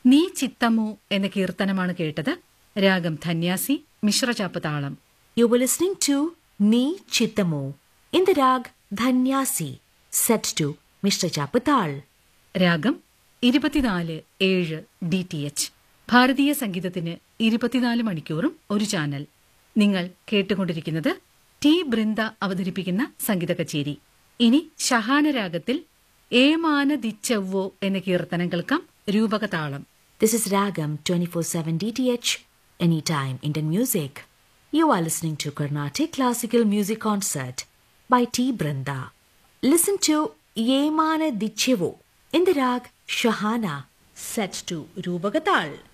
നീ ചിത്തമോ എന്ന കീർത്തനമാണ് കേട്ടത് രാഗം ധന്യാസി മിശ്രചാപ്പ് താളം You were listening to Ni Chitamo in the rag Dhanyasi, set to Mr. Chapatal. രാഗം ഇരുപത്തിനാല് ഏഴ് ഡി ടി എച്ച് ഭാരതീയ സംഗീതത്തിന് ഇരുപത്തിനാല് മണിക്കൂറും ഒരു ചാനൽ നിങ്ങൾ കേട്ടുകൊണ്ടിരിക്കുന്നത് ടി ബൃന്ദ അവതരിപ്പിക്കുന്ന സംഗീത കച്ചേരി ഇനി ഷഹാന രാഗത്തിൽ ഏമാന ദിച്ചവ്വോ എന്ന കീർത്തനം കേൾക്കാം രൂപകതാളം This is Ragam 24/7 DTH Anytime Indian Music. You are listening to Carnatic Classical Music Concert by T. Brinda. Listen to Yemana Dichevo in the rag Shahana, set to Rubagatal.